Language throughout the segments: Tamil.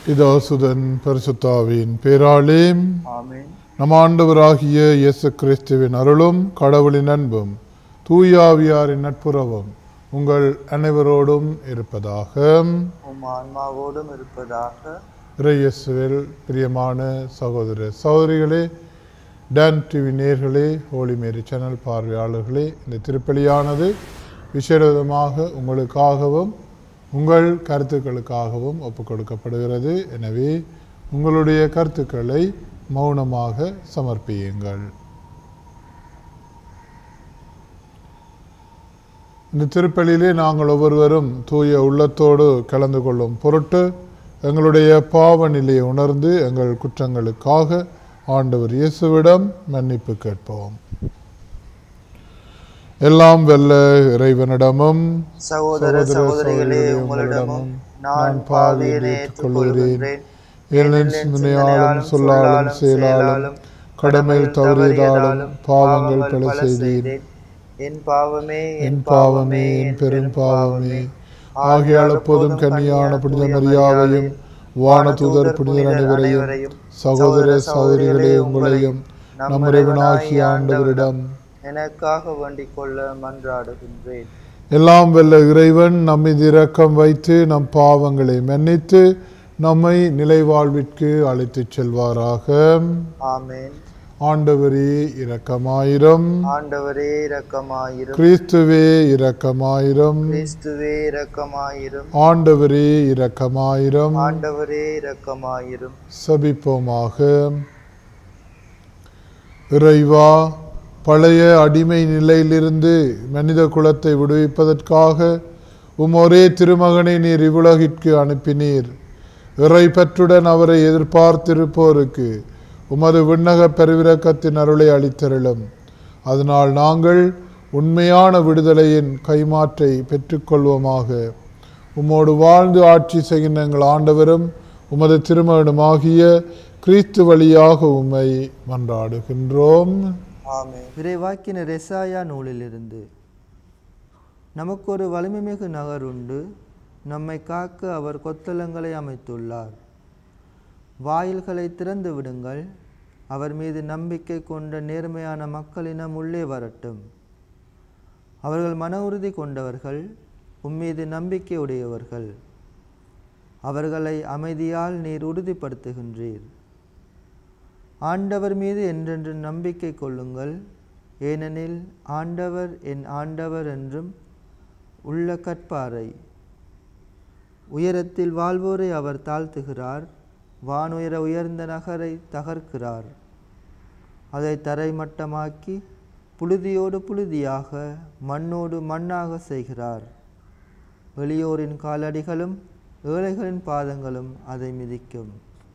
பிதாசுதன் பரிசுத்தாவின் பேராலே ஆமென் நம் ஆண்டவராகிய இயேசு கிறிஸ்துவின் அருளும் கடவுளின் அன்பும் தூயாவியாரின் நட்புறவும் உங்கள் அனைவரோடும் இருப்பதாக உம் ஆன்மாவோடும் இருப்பதாக இறையேசுவில் பிரியமான சகோதர சகோதரிகளே டான் டிவி நேர்களே ஹோலி மேரி சேனல் பார்வையாளர்களே இந்த திருப்பலியானது விசேடவிதமாக உங்களுக்காகவும் உங்கள் கருத்துக்களுக்காகவும் ஒப்புக் கொடுக்கப்படுகிறது எனவே உங்களுடைய கருத்துக்களை மௌனமாக சமர்ப்பியுங்கள் இந்த திருப்பலியிலே நாங்கள் ஒவ்வொருவரும் தூய உள்ளத்தோடு கலந்து கொள்ளும் பொருட்டு எங்களுடைய பாவ நிலையை உணர்ந்து எங்கள் குற்றங்களுக்காக ஆண்டவர் இயேசுவிடம் மன்னிப்பு கேட்போம் எல்லாம் வெல்ல இறைவனிடமும் சகோதர சகோதரிகளே உங்களிடமும் நான் பாவியனை ஏற்றுக்கொள்கிறேன் என் சிந்தனையாலும் சொல்லாலும் செயலாலும் கடமையில் தவறியதாலும் பாவங்கள் பல செய்தேன் என் பாவமே என் பாவமே என் பெரும் பாவமே ஆகையால் எப்போதும் கன்னியான புனித மரியாதையும் வானதூதர் புனிதர் அனைவரையும் சகோதர சகோதரிகளே உங்களையும் நம் இறைவனாகிய ஆண்டவரிடம் எனக்காக வேண்டிக் கொள்ள மன்றாடுகின்றேன் எல்லாம் வெல்ல இறைவன் நம்மீது இரக்கம் வைத்து நம் பாவங்களை மன்னித்து நம்மை நிலை வாழ்விற்கு அழைத்துச் செல்வாராக ஆமென் ஆண்டவரே இரக்கமாயிரம் ஆண்டவரே இரக்கமாயிரும் கிறிஸ்துவே இரக்கமாயிரம் கிறிஸ்துவே இரக்கமாயிரும் ஆண்டவரே இரக்கமாயிரம் ஆண்டவரே இரக்கமாயிரும் சபிப்போமாக இறைவா பழைய அடிமை நிலையிலிருந்து மனித குலத்தை விடுவிப்பதற்காக உம் ஒரே திருமகனை நீர் இவ்வுலகிற்கு அனுப்பினீர் இறை பற்றுடன் அவரை எதிர்பார்த்திருப்போருக்கு உமது விண்ணக பெருவிரக்கத்தின் அருளை அளித்தருளும் அதனால் நாங்கள் உண்மையான விடுதலையின் கைமாற்றை பெற்றுக்கொள்வோமாக உம்மோடு வாழ்ந்து ஆட்சி செய்கின்ற எங்கள் ஆண்டவரும் உமது திருமகனுமாகிய கிறிஸ்து வழியாக உம்மை மன்றாடுகின்றோம் ஆமென் இறைவாக்கினர் எசாயா நூலிலிருந்து நமக்கு ஒரு வலிமைமிகு நகர் உண்டு நம்மை காக்க அவர் கொத்தளங்களை அமைத்துள்ளார் வாயில்களை திறந்து விடுங்கள் அவர் மீது நம்பிக்கை கொண்ட நேர்மையான மக்களினம் உள்ளே வரட்டும் அவர்கள் மன உறுதி கொண்டவர்கள் உம்மீது நம்பிக்கை உடையவர்கள் அவர்களை அமைதியால் நீர் உறுதிப்படுத்துகின்றீர் ஆண்டவர் மீது என்றென்று நம்பிக்கை கொள்ளுங்கள் ஏனெனில் ஆண்டவர் என் ஆண்டவர் என்றும் உள்ள கற்பாரை உயரத்தில் வாழ்வோரை அவர் தாழ்த்துகிறார் வானுயர உயர்ந்த நகரை தகர்க்கிறார் அதை தரைமட்டமாக்கி புழுதியோடு புழுதியாக மண்ணோடு மண்ணாக செய்கிறார் வெளியோரின் காலடிகளும் ஏழைகளின் பாதங்களும் அதை மிதிக்கும்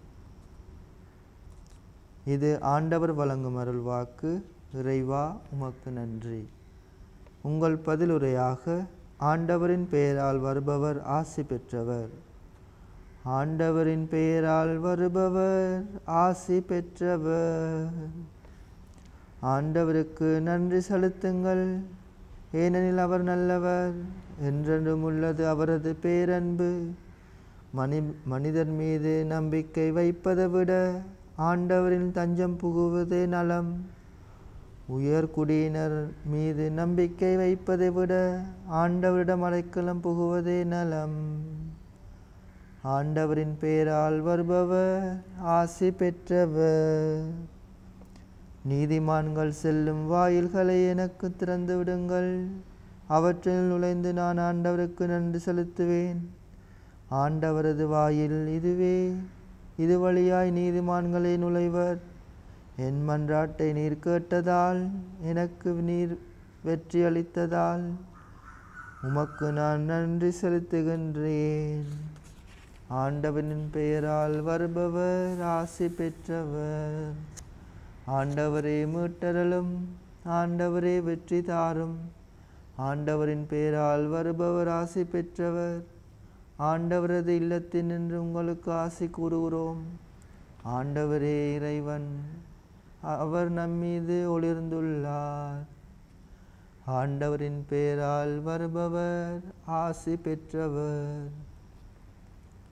இது ஆண்டவர் வழங்கும் அருள்வாக்கு இறைவா உமக்கு நன்றி உங்கள் பதிலுரையாக ஆண்டவரின் பெயரால் வருபவர் ஆசி பெற்றவர் ஆண்டவரின் பெயரால் வருபவர் ஆசி பெற்றவர் ஆண்டவருக்கு நன்றி செலுத்துங்கள் ஏனெனில் அவர் நல்லவர் என்றென்றும் உள்ளது அவரது பேரன்பு மனி மனிதர் மீது நம்பிக்கை வைப்பதை விட ஆண்டவரின் தஞ்சம் புகுவதே நலம் உயர்குடியினர் மீது நம்பிக்கை வைப்பதை விட ஆண்டவரிடம் அடைக்கலம் புகுவதே நலம் ஆண்டவரின் பெயரால் வருபவர் ஆசி பெற்றவர் நீதிமான்கள் செல்லும் வாயில்களை எனக்கு திறந்து விடுங்கள் அவற்றில் நுழைந்து நான் ஆண்டவருக்கு நன்றி செலுத்துவேன் ஆண்டவரது வாயில் இதுவே இது வழியாய் நீதிமான்களே நுழைவர் என் மன்றாட்டை நீர் கேட்டதால் எனக்கு நீர் வெற்றி அளித்ததால் உமக்கு நான் நன்றி செலுத்துகின்றேன் ஆண்டவனின் பெயரால் வருபவர் ஆசி பெற்றவர் ஆண்டவரே மீட்டரலும் ஆண்டவரே வெற்றி தாரும் ஆண்டவரின் பெயரால் வருபவர் ஆசி பெற்றவர் ஆண்டவரது இல்லத்தில் நின்று உங்களுக்கு ஆசி கூறுகிறோம் ஆண்டவரே இறைவன் அவர் நம்மீது ஒளிர்ந்துள்ளார் ஆண்டவரின் பெயரால் வருபவர் ஆசி பெற்றவர்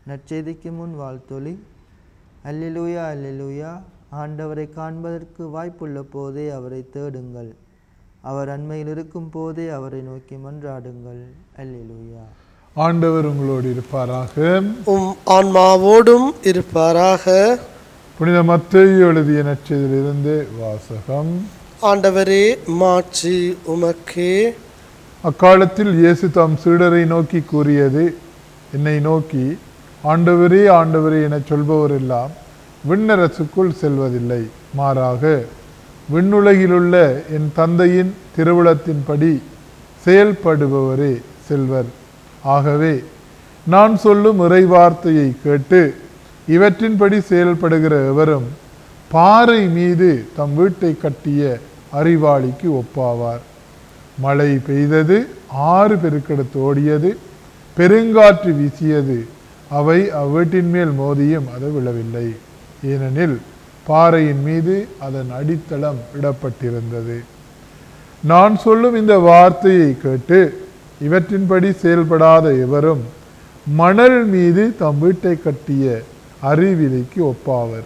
நற்செய்திக்கு முன் வாழ்த்தொலி அல்லேலூயா அல்லேலூயா ஆண்டவரை காண்பதற்கு வாய்ப்புள்ள போதே அவரை தேடுங்கள் அவர் அண்மையில் இருக்கும் போதே அவரை நோக்கி மன்றாடுங்கள் அல்லேலூயா ஆண்டவர் உங்களோடு இருப்பாராக உம் ஆன்மாவோடும் இருப்பாராக புனித மத்தேயு எழுதிய நற்செய்தியிலிருந்து வாசகம் ஆண்டவரே மாட்சி உமக்கே அக்காலத்தில் இயேசு தம் சீடரை நோக்கி கூறியது என்னை நோக்கி ஆண்டவரே ஆண்டவரே எனச் சொல்பவரெல்லாம் விண்ணரசுக்குள் செல்வதில்லை மாறாக விண்ணுலகிலுள்ள என் தந்தையின் திருவுளத்தின்படி செயல்படுபவரே செல்வர் ஆகவே நான் சொல்லும் இறைவார்த்தையை கேட்டு இவற்றின்படி செயல்படுகிற எவரும் பாறை மீது தம் வீட்டை கட்டிய அறிவாளிக்கு ஒப்பாவார் மழை பெய்தது ஆறு பெருக்கெடுத்து ஓடியது பெருங்காற்று வீசியது அவை அவ்வீட்டின் மேல் மோதியும் அது விழவில்லை ஏனெனில் பாறையின் மீது அதன் அடித்தளம் இடப்பட்டிருந்தது நான் சொல்லும் இந்த வார்த்தையை கேட்டு இவற்றின்படி செயல்படாத எவரும் மணல் மீது தம் வீட்டை கட்டிய அறிவிலைக்கு ஒப்பாவர்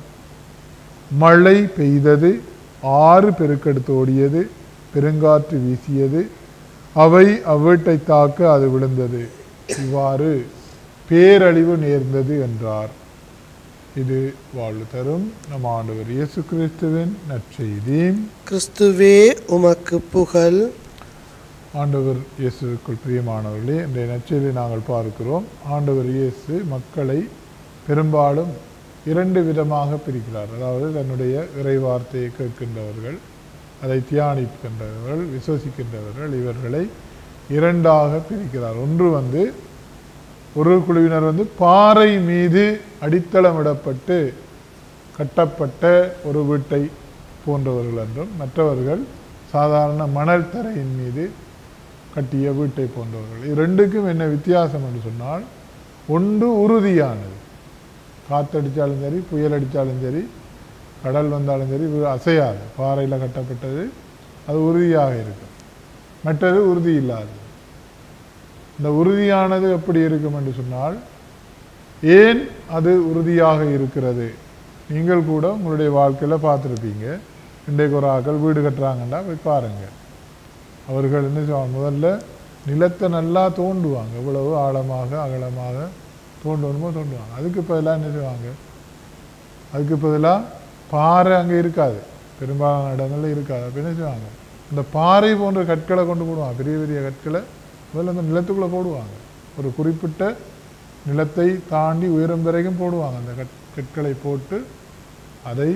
மழை பெய்தது ஆறு பெருக்கெடுத்து ஓடியது பெருங்காற்று வீசியது அவை அவ்வீட்டை தாக்க அது விழுந்தது இவ்வாறு பேரழிவு நேர்ந்தது என்றார் இது வாழ்வு தரும் நம் ஆண்டவர் இயேசு கிறிஸ்துவின் நற்செய்தி கிறிஸ்துவே உமக்கு புகழ் ஆண்டவர் இயேசுக்குள் பிரியமானவர்களே இன்றைய நற்செய்தியை நாங்கள் பார்க்கிறோம் ஆண்டவர் இயேசு மக்களை பெரும்பாலும் இரண்டு விதமாக பிரிக்கிறார் அதாவது தன்னுடைய இறை வார்த்தையை கேட்கின்றவர்கள் அதை தியானிக்கின்றவர்கள் விசுவசிக்கின்றவர்கள் இவர்களை இரண்டாக பிரிக்கிறார் ஒன்று வந்து ஒரு குழுவினர் வந்து பாறை மீது அடித்தளமிடப்பட்டு கட்டப்பட்ட ஒரு வீட்டை போன்றவர்கள் என்றும் மற்றவர்கள் சாதாரண மணல் தரையின் மீது கட்டிய வீட்டை போன்றவர்கள் இது ரெண்டுக்கும் என்ன வித்தியாசம் என்று சொன்னால் ஒன்று உறுதியானது காற்றடித்தாலும் சரி புயல் அடித்தாலும் சரி கடல் வந்தாலும் சரி இது அசையாது பாறையில் கட்டப்பட்டது அது உறுதியாக இருக்கும் மற்றது உறுதி இல்லாதது இந்த உறுதியானது எப்படி இருக்கும் என்று சொன்னால் ஏன் அது உறுதியாக இருக்கிறது நீங்கள் கூட உங்களுடைய வாழ்க்கையில் பார்த்துருப்பீங்க இன்றைக்கு ஒரு ஆக்கள் வீடு கட்டுறாங்கன்னா போய் பாருங்க அவர்கள் என்ன செய்வாங்க முதல்ல நிலத்தை நல்லா தோண்டுவாங்க இவ்வளவு ஆழமாக அகலமாக தோண்டணுமோ தோண்டுவாங்க அதுக்கு பதிலாக என்ன செய்வாங்க அதுக்கு பதிலாக பாறை அங்கே இருக்காது பெரும்பாலான இடங்கள்ல இருக்காது அப்போ என்ன செய்வாங்க இந்த பாறை போன்ற கற்களை கொண்டு போடுவாங்க பெரிய பெரிய கற்களை முதல்ல அந்த நிலத்துக்குள்ளே போடுவாங்க ஒரு குறிப்பிட்ட நிலத்தை தாண்டி உயரம் வரைக்கும் போடுவாங்க அந்த கற் கற்களை போட்டு அதை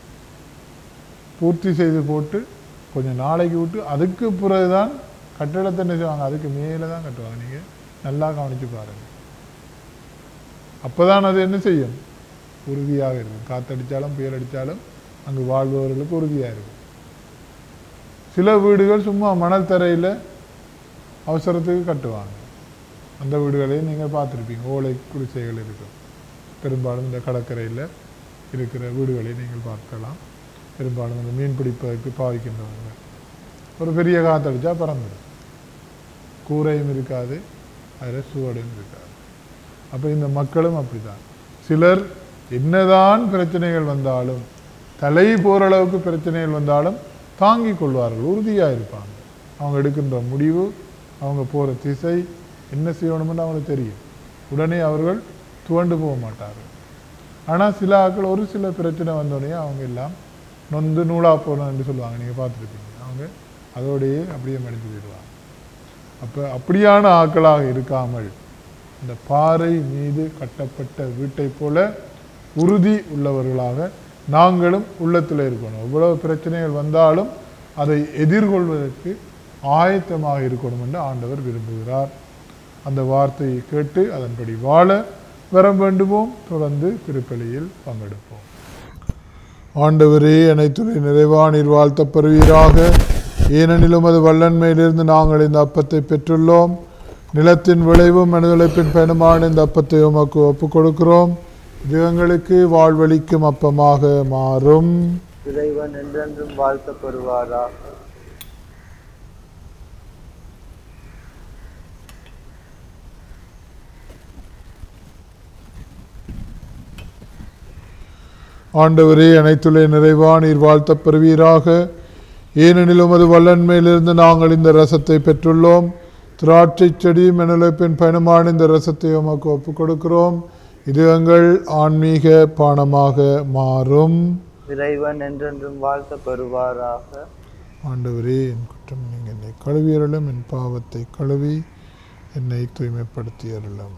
பூர்த்தி செய்து போட்டு கொஞ்சம் நாளைக்கு விட்டு அதுக்கு பிறகுதான் கட்டடத்தை என்ன செய்வாங்க அதுக்கு மேலே தான் கட்டுவாங்க நீங்கள் நல்லா கவனித்து பாருங்கள் அப்பதான் அது என்ன செய்யும் உறுதியாக இருக்கும் காத்தடித்தாலும் புயல் அடித்தாலும் அங்கு வாழ்பவர்களுக்கு உறுதியாக இருக்கும் சில வீடுகள் சும்மா மணல் தரையில் அவசரத்துக்கு கட்டுவாங்க அந்த வீடுகளையும் நீங்கள் பார்த்துருப்பீங்க ஓலை குடிசைகள் இருக்கும் பெரும்பாலும் இந்த கடற்கரையில் இருக்கிற வீடுகளை நீங்கள் பார்க்கலாம் பெரும்பாலும் இந்த மீன் பிடிப்பதற்கு பாவிக்கின்றவங்க ஒரு பெரிய காத்தடிச்சா பறந்துடும் கூரையும் இருக்காது அதில் சுவடும் இருக்காது அப்போ இந்த மக்களும் அப்படிதான் சிலர் என்னதான் பிரச்சனைகள் வந்தாலும் தலை போகிற அளவுக்கு பிரச்சனைகள் வந்தாலும் தாங்கிக் கொள்வார்கள் உறுதியாக இருப்பாங்க அவங்க எடுக்கின்ற முடிவு அவங்க போகிற திசை என்ன செய்யணும்னு அவங்களுக்கு தெரியும் உடனே அவர்கள் துவண்டு போக மாட்டார்கள் ஆனால் சில ஆட்கள் ஒரு சில பிரச்சனை வந்தோடனே அவங்க எல்லாம் நொந்து நூலா போகணும் என்று சொல்லுவாங்க நீங்கள் பார்த்துருப்பீங்க அவங்க அதோடையே அப்படியே மடிஞ்சு போயிடுவாங்க அப்போ அப்படியான ஆட்களாக இருக்காமல் இந்த பாறை மீது கட்டப்பட்ட வீட்டை போல உறுதி உள்ளவர்களாக நாங்களும் உள்ளத்தில் இருக்கணும் எவ்வளவு பிரச்சனைகள் வந்தாலும் அதை எதிர்கொள்வதற்கு ஆயத்தமாக இருக்கணும் என்று ஆண்டவர் விரும்புகிறார் அந்த வார்த்தையை கேட்டு அதன்படி வாழ வர வேண்டுமோம் தொடர்ந்து திருப்பலியில் பங்கெடுப்போம் ஆண்டவரே அனைத்துடைய நிறைவானீர் வாழ்த்தப் பெறுவீராக ஏனெனிலும் அது வல்லன்மையிலிருந்து நாங்கள் இந்த அப்பத்தை பெற்றுள்ளோம் நிலத்தின் விளைவும் மனிதழைப்பின் பயணமான இந்த அப்பத்தை உமக்கு ஒப்புக் கொடுக்கிறோம் இது எங்களுக்கு வாழ்வளிக்கும் அப்பமாக மாறும் இறைவன் என்றென்றும் வாழ்த்தப்படுவாராக ஆண்டவரே அனைத்துள்ள நிறைவா நீர் வாழ்த்தப் பெறுவீராக ஏனெனில் உமது வல்லன்மையிலிருந்து நாங்கள் இந்த ரசத்தை பெற்றுள்ளோம் திராட்சை செடி மெனலப்பின் பயணமான இந்த ரசத்தை உமக்கு ஒப்புக் கொடுக்கிறோம் இது எங்கள் ஆன்மீக பானமாக மாறும் இறைவன் என்றென்றும் வாழ்த்த பெறுவாராக ஆண்டவரே என் குற்றம் நீங்கள் என்னை கழுவியருளும் என் பாவத்தை கழுவி என்னை தூய்மைப்படுத்தியருளும்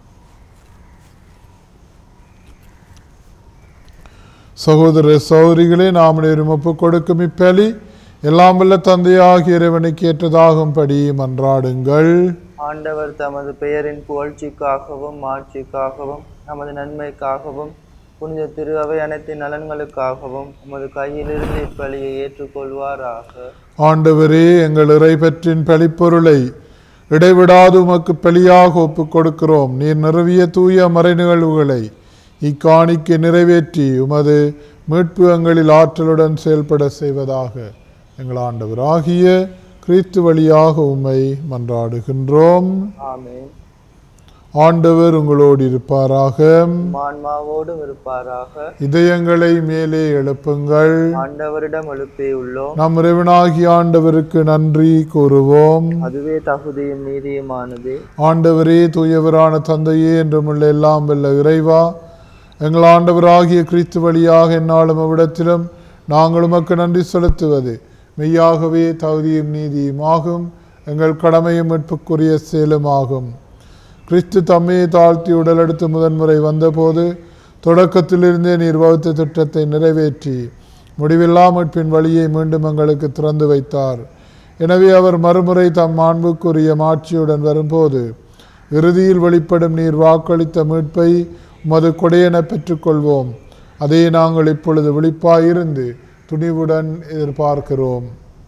சகோதர சௌரிகளே நாம் அனைவரும் ஒப்புக் கொடுக்கும் இப்பலி எல்லாம் வல்ல தந்தையாகிய இறைவனுக்கு ஏற்றதாகும்படி மன்றாடுங்கள் ஆண்டவர் தமது பெயரின் புகழ்ச்சிக்காகவும் மாட்சிக்காகவும் நமது நன்மைக்காகவும் புனித திரு அவை அனைத்து நலன்களுக்காகவும் உமது கையிலிருந்து இப்பலியை ஏற்றுக்கொள்வாராக ஆண்டவரே எங்கள் இறைபற்றின் பழிப்பொருளை இடைவிடாது உமக்கு பலியாக ஒப்புக் கொடுக்கிறோம் நீர் நிறுவிய தூய மறை நிகழ்வுகளை இக்காணிக்கு நிறைவேற்றி உமது மீட்பு எங்களில் ஆற்றலுடன் செயல்பட செய்வதாக எங்கள் ஆண்டவராகிய கிறிஸ்து வழியாக உம்மை மன்றாடுகின்றோம் ஆமென் ஆண்டவர் உங்களோடு இருப்பாராக ஆன்மாவோடும் இருப்பாராக இதயங்களை மேலே எழுப்புங்கள் ஆண்டவரிடம் எழுப்பியுள்ளோம் நம் இறைவனாகிய ஆண்டவருக்கு நன்றி கூறுவோம் அதுவே தகுதியும் நீதியுமானது ஆண்டவரே தூயவரான தந்தையே என்றுமுள்ள எல்லாம் வல்ல இறைவா எங்கள் ஆண்டவராகிய கிறிஸ்து வழியாக என்னாலும் அவ்விடத்திலும் நாங்கள் உமக்கு நன்றி செலுத்துவது மெய்யாகவே தகுதியும் நீதியும் ஆகும் எங்கள் கடமையும் மீட்புக்குரிய செயலுமாகும் கிறிஸ்து தம்மையை தாழ்த்தி உடலெடுத்து முதன்முறை வந்தபோது தொடக்கத்திலிருந்தே நீர் வகுத்த திட்டத்தை நிறைவேற்றி முடிவில்லா மீட்பின் வழியை மீண்டும் எங்களுக்கு திறந்து வைத்தார் எனவே அவர் மறுமுறை தம் மாண்புக்குரிய மாட்சியுடன் வரும்போது இறுதியில் வெளிப்படும் நீர் வாக்களித்த மீட்பை உமது கொடையென பெற்றுக்கொள்வோம் அதை நாங்கள் இப்பொழுது விழிப்பாயிருந்து துணிவுடன் எதிர்பார்க்கிறோம்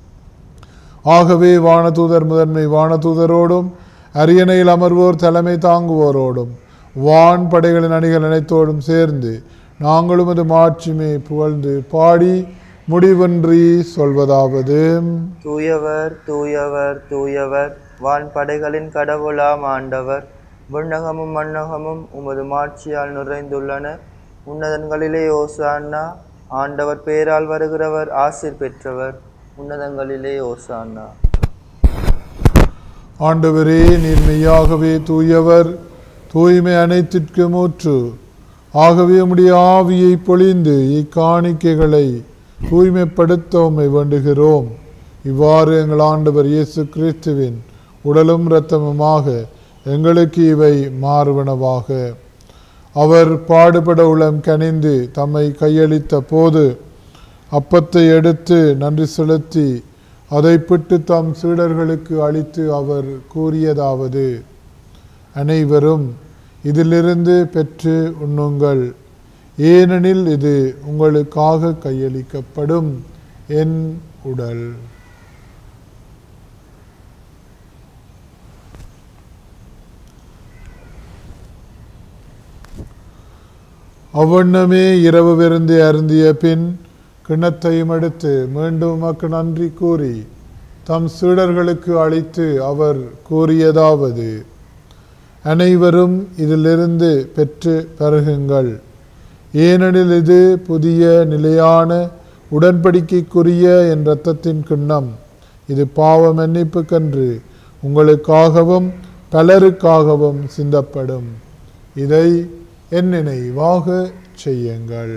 ஆகவே வானதூதர் முதன்மை வானதூதரோடும் அரியணையில் அமர்வோர் தலைமை தாங்குவோரோடும் வான் படைகளின் அணிகள் அனைத்தோடும் சேர்ந்து நாங்களும் அது மாட்சிமை புகழ்ந்து பாடி முடிவின்றி சொல்வதாவது தூயவர் தூயவர் தூயவர் வான் படைகளின் கடவுளாம் ஆண்டவர் விண்ணகமும் மண்ணகமும் உமது மாட்சியால் நிறைந்துள்ளன உன்னதங்களிலே ஓசான்னா ஆண்டவர் பேரால் வருகிறவர் ஆசிர் பெற்றவர் உன்னதங்களிலே ஓசான்னா ஆண்டவரே நீர் மெய்யாகவே தூயவர் தூய்மை அனைத்திற்கும் ஊற்று ஆகவே உம்முடைய ஆவியை பொழிந்து இக்காணிக்கைகளை தூய்மைப்படுத்த உம்மை வேண்டுகிறோம் இவ்வாறு எங்கள் ஆண்டவர் இயேசு கிறிஸ்துவின் உடலும் இரத்தமுமாக எங்களுக்கு இவை மாறுவனவாக அவர் பாடுபட உளம் கனிந்து தம்மை கையளித்த போது அப்பத்தை எடுத்து நன்றி செலுத்தி அதை பிட்டு தம் சீடர்களுக்கு அளித்து அவர் கூறியதாவது அனைவரும் இதிலிருந்து பெற்று உண்ணுங்கள் ஏனெனில் இது உங்களுக்காக கையளிக்கப்படும் என் உடல் அவ்வண்ணமே இரவு விருந்து அருந்திய பின் கிண்ணத்தையும் எடுத்து மீண்டும் உமக்கு நன்றி கூறி தம் சீடர்களுக்கு அளித்து அவர் கூறியதாவது அனைவரும் இதிலிருந்து பெற்று பருகுங்கள் ஏனெனில் இது புதிய நிலையான உடன்படிக்கைக்குரிய என் இரத்தத்தின் கிண்ணம் இது பாவ மன்னிப்புக்கன்று உங்களுக்காகவும் பலருக்காகவும் சிந்தப்படும் இதை என் நினைவாக செய்யுங்கள்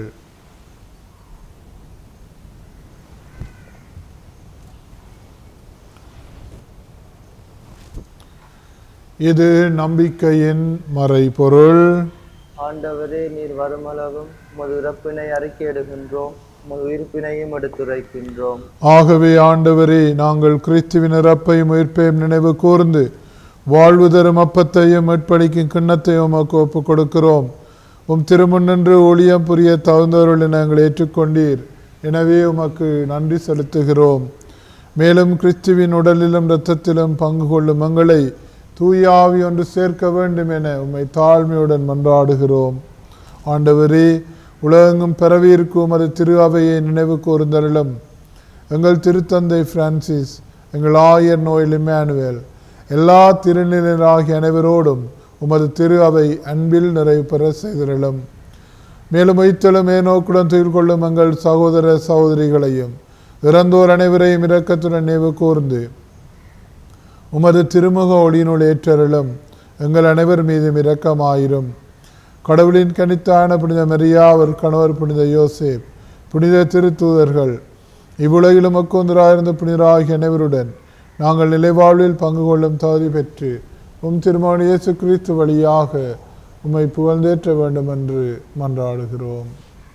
இது நம்பிக்கையின் மறைபொருள் ஆண்டவரே நீர் வருமளவும் உமது இறப்பினை அறிக்கையிடுகின்றோம் உமது உயிர்ப்பினையும் எடுத்துரைக்கின்றோம் ஆகவே ஆண்டவரே நாங்கள் கிறிஸ்துவின் இறப்பையும் உயிர்ப்பையும் நினைவு கூர்ந்து வாழ்வு தரும் அப்பத்தையும் மீட்பளிக்கும் கிண்ணத்தையும் உமக்கு ஒப்புக் கொடுக்கிறோம் உம் திருமுன்னின்று ஊழியம் புரிய தகுந்தவர்களை நாங்கள் ஏற்றுக்கொண்டீர் எனவே உமக்கு நன்றி செலுத்துகிறோம் மேலும் கிறிஸ்துவின் உடலிலும் இரத்தத்திலும் பங்கு கொள்ளும் எங்களை தூய ஆவி ஒன்று சேர்க்க வேண்டும் என உம்மை தாழ்மையுடன் மன்றாடுகிறோம் ஆண்டவரே உலகெங்கும் பரவியிருக்கும் அது திரு அவையை நினைவு கூர்ந்தருளும் எங்கள் திருத்தந்தை பிரான்சிஸ் எங்கள் ஆயர் நோயில் இம்மானுவேல் எல்லா திருநிலராகிய அனைவரோடும் உமது திரு அவை அன்பில் நிறைவு பெற செய்திருளும் மேலும் வைத்தலும் மேனோக்குடன் துயில் கொள்ளும் எங்கள் சகோதர சகோதரிகளையும் இறந்தோர் அனைவரையும் இரக்கத்துடன் நினைவு கூர்ந்து உமது திருமுக ஒளியினுள் ஏற்றருளும் எங்கள் அனைவர் மீதும் இரக்கமாயிரும் கடவுளின் கனித்தான புனித மரியா அவர் கணவர் புனித யோசேப் புனித திருத்தூதர்கள் இவ்வுலகிலும் மக்கோந்தராயிருந்த புனிதராகிய அனைவருடன் நாங்கள் நிலைவாழ்வில் பங்கு கொள்ளும் தகுதி பெற்று உம் திருமகன் இயேசு கிறிஸ்து வழியாக உம்மை புகழ்ந்தேற்ற வேண்டும் என்று மன்றாடுகிறோம்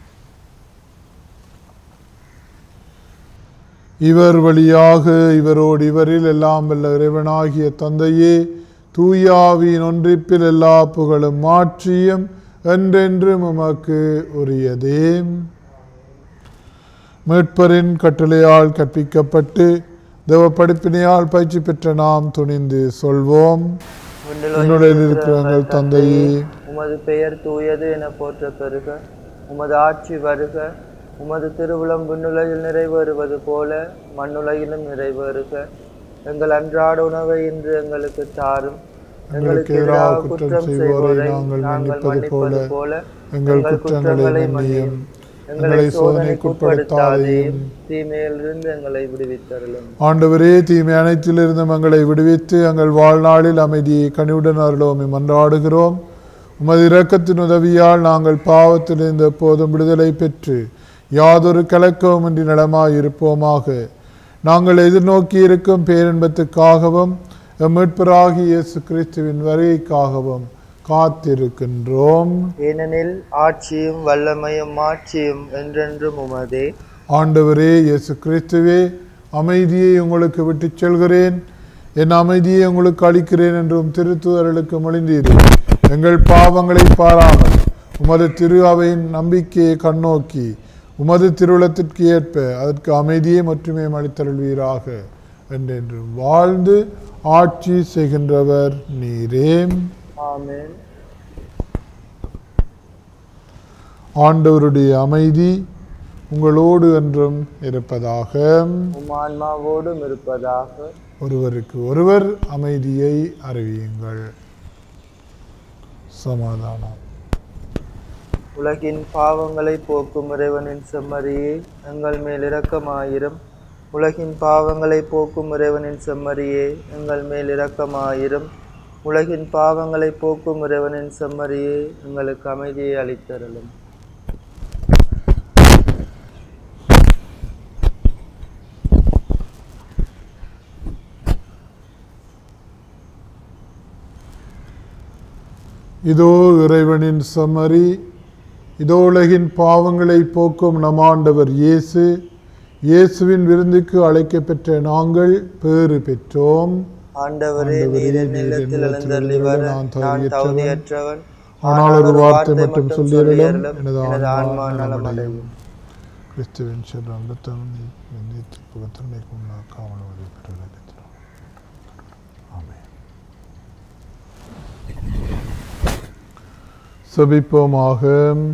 இவர் வழியாக இவரோடு இவரில் எல்லாம் வல்ல இறைவனாகிய தந்தையே தூயாவின் ஒன்றிப்பில் எல்லா புகழும் மாற்றியும் என்றென்றும் உமக்கு உரியதே மீட்பரின் கட்டளையால் கற்பிக்கப்பட்டு தேவ படிப்பினையால் பயிற்சி பெற்ற நாம் துணிந்து சொல்வோம் என்னுடைய இருக்கிற எங்கள் தந்தையே உமது பெயர் தூயது என போற்ற பெறுக உமது ஆட்சி வருக உமது திருவுளம் விண்ணுலகில் நிறைவேறுவது போல மண்ணுலகிலும் நிறைவேறுக எங்கள் அன்றாட உணவை இன்று எங்களுக்கு தாரும் எங்களுக்கு எதிராக குற்றம் செய்வோரை நாங்கள் மன்னிப்பது போல எங்கள் குற்றங்களை மன்னியும் எங்களை சோதனைக்கு உட்படுத்தாதையும் தீமையிலிருந்து எங்களை விடுவித்தருளும் ஆண்டவரே தீமை அனைத்திலிருந்தும் எங்களை விடுவித்து எங்கள் வாழ்நாளில் அமைதியை கனிவுடன் அருளோம் மன்றாடுகிறோம் உமது இரக்கத்தின் உதவியால் நாங்கள் பாவத்திலிருந்து எப்போதும் விடுதலை பெற்று யாதொரு கலக்கவுமின்றி நலமாய் இருப்போமாக நாங்கள் எதிர்நோக்கி இருக்கும் பேரின்பத்துக்காகவும் எம் மீட்பராகிய இயேசு கிறிஸ்துவின் வருகைக்காகவும் காத்திருக்கின்றோம் ஏனெனில் ஆட்சியும் வல்லமையும் மாட்சியும் என்றென்றும் உமதே ஆண்டவரே இயேசு கிறிஸ்துவே அமைதியை உங்களுக்கு விட்டுச் செல்கிறேன் என் அமைதியை உங்களுக்கு அளிக்கிறேன் என்றும் திருத்துதர்களுக்கு மொழிந்தீர் எங்கள் பாவங்களை பாராமல் உமது திரு அவையின் நம்பிக்கையை கண்ணோக்கி உமது திருவுளத்திற்கு ஏற்ப அதற்கு அமைதியை மட்டுமே அளித்தருள்வீராக என்றென்றும் வாழ்ந்து ஆட்சி செய்கின்றவர் நீரே ஆமென் ஆண்டவருடைய அமைதி உங்களோடு என்றும் இருப்பதாக உம் ஆன்மாவோடும் இருப்பதாக ஒருவருக்கு ஒருவர் அமைதியை அறிவியுங்கள் சமாதானம் உலகின் பாவங்களை போக்கும் இறைவனின் செம்மறியே எங்கள் மேல் இரக்கமாயிரும் உலகின் பாவங்களை போக்கும் இறைவனின் செம்மறியே எங்கள் மேல் இரக்கமாயிரும் உலகின் பாவங்களை போக்கும் இறைவனின் செம்மறியே எங்களுக்கு அமைதியை அளித்தருளும் இதோ இறைவனின் சம்மரி இதோ உலகின் பாவங்களை போக்கும் நம் ஆண்டவர் இயேசு இயேசுவின் விருந்துக்கு அழைக்கப்பெற்ற நாங்கள் பேறு பெற்றோம் ஆண்டவரே ஆண்டவரே, நீர் நீர் என் இல்லத்தில் என்னிடத்தில் எழுந்தருளி வர நான் நான் தகுதியற்றவன். தகுதியற்றவன் ஆனால் ஒரு வார்த்தை மட்டும் சொல்லியருளும் சொல்லியருளும். எனது எனது ஆன்மா ஆன்மா நலமடையும் நலமடையும் கிறிஸ்துவின் செல்வம் புகத்தினைக்கும் காவல் வழி பெறுகிறது ஆமென் செபிப்போமாக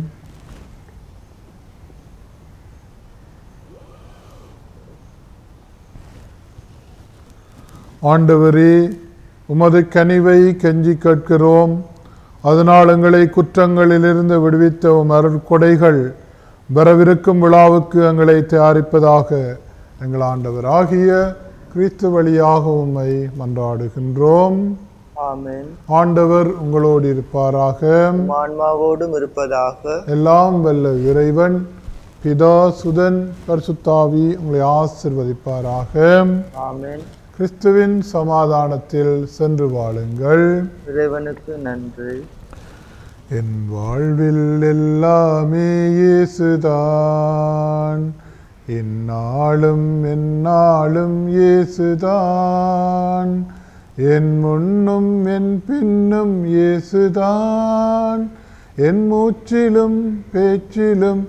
ஆண்டவரே உமது கனிவை கெஞ்சி கேட்கிறோம் அதனால் எங்களை குற்றங்களிலிருந்து விடுவித்த உம் அருட்கொடைகள் வரவிருக்கும் விழாவுக்கு எங்களை தயாரிப்பதாக எங்கள் ஆண்டவர் ஆகிய கிறிஸ்து வழியாக உம்மை மன்றாடுகின்றோம் ஆமென் ஆண்டவர் உங்களோடு இருப்பாராக உம் ஆன்மாவோடும் இருப்பதாக எல்லாம் வல்ல இறைவன் பிதா சுதன் பரிசுத்தாவி உங்களை ஆசிர்வதிப்பாராக ஆமென் கிறிஸ்துவின் சமாதானத்தில் சென்று வாழுங்கள் இறைவனுக்கு நன்றி என் வாழ்வில் எல்லாமே இயேசுதான் என்னாலும் என்னாலும் இயேசுதான் என் முன்னும் என் பின்னும் இயேசுதான் என் மூச்சிலும் பேச்சிலும்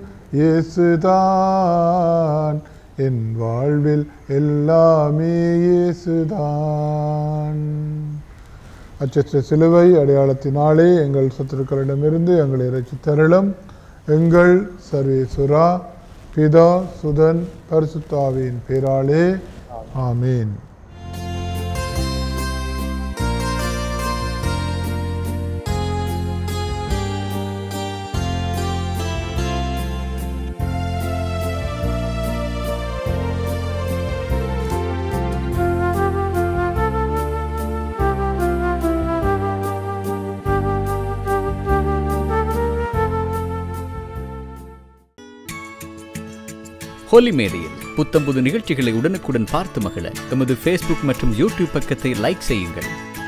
இயேசுதான் என் வாழ்வில் எல்லாமே இயேசுதான் அச்சற்ற சிலுவை அடையாளத்தினாலே எங்கள் சத்துருக்களிடமிருந்து எங்களை இறைச்சி தருளும் எங்கள் சர்வேசுரா பிதா சுதன் பரிசுத்தாவின் பேராலே ஆமீன் ஹோலி மேடையில் புத்தம்புது நிகழ்ச்சிகளை உடனுக்குடன் பார்த்து மகிழ எமது ஃபேஸ்புக் மற்றும் யூடியூப் பக்கத்தை லைக் செய்யுங்கள்